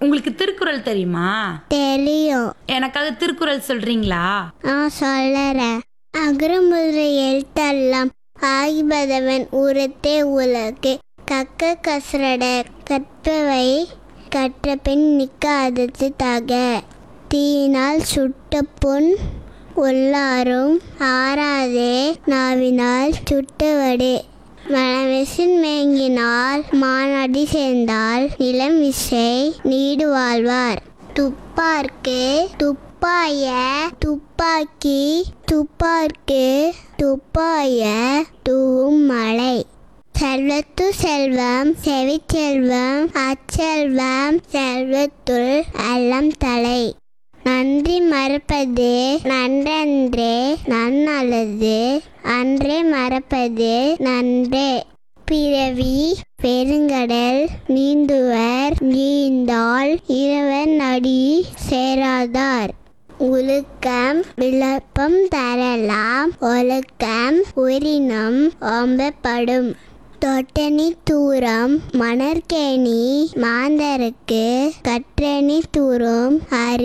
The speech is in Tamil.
உங்களுக்கு திருக்குறள் தெரியுமா தெரியும் எனக்காக திருக்குறள் சொல்றீங்களா நான் சொல்லறேன் அகரமுதிரை எழுத்தெல்லாம் ஆகிபதவன் உரத்தே உலகு கக்க கசரட கற்பவை கற்ற பின் நிக்க அதற்கு தக தீயினால் சுட்ட புண் உள்ளாரும் ஆறாதே நாவினால் சுட்டவடு மனமெசின் மேங்கினால் மானடி சேர்ந்தால் நிலம் விசை நீடு வாழ்வார் துப்பார்க்கு துப்பாய துப்பாக்கி துப்பார்க்கு துப்பாய தூவும் மழை செல்வத்து செல்வம் செவிச்செல்வம் அச்செல்வம் செல்வத்துள் அல்லம் தலை நன்றி மறப்பது நன்றன்றே நன்னல்லது அன்றே மறப்பது நன்றே பிறவி பெருங்கடல் நீந்துவர் நீந்தால் இரவன் நடி சேராதார் ஒழுக்கம் விளப்பம் தரலாம் ஒழுக்கம் உரினம் ஓம்பப்படும் தொட்டனி தூரம் மணற்கேணி மாந்தருக்கு கற்றனி தூரம் அறி